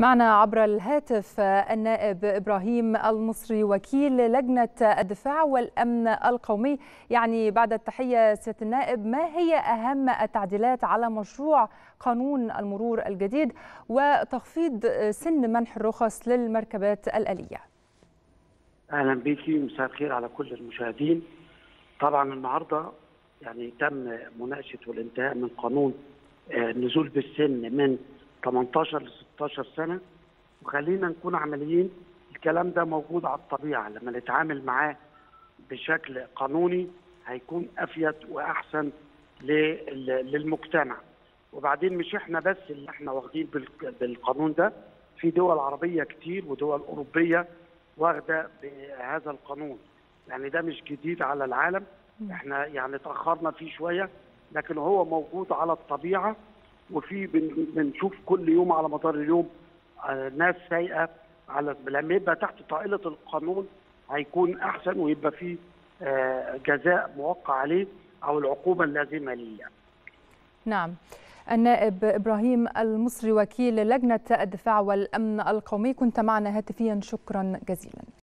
معنا عبر الهاتف النائب إبراهيم المصري وكيل لجنة الدفاع والأمن القومي يعني بعد التحية سيادة النائب ما هي أهم التعديلات على مشروع قانون المرور الجديد وتخفيض سن منح الرخص للمركبات الآلية اهلا بيكي مساء الخير على كل المشاهدين طبعا النهارده يعني تم مناقشه والانتهاء من قانون النزول بالسن من 18 ل 16 سنه وخلينا نكون عمليين الكلام ده موجود على الطبيعه لما نتعامل معاه بشكل قانوني هيكون افيد واحسن للمجتمع وبعدين مش احنا بس اللي احنا واخدين بالقانون ده في دول عربيه كتير ودول اوروبيه واخده بهذا القانون يعني ده مش جديد على العالم احنا يعني تاخرنا فيه شويه لكن هو موجود على الطبيعه وفي بنشوف كل يوم على مدار اليوم ناس سايقه على لما يبقى تحت طائله القانون هيكون احسن ويبقى فيه جزاء موقع عليه او العقوبه اللازمه ليه يعني. نعم النائب ابراهيم المصري وكيل لجنه الدفاع والامن القومي كنت معنا هاتفيا شكرا جزيلا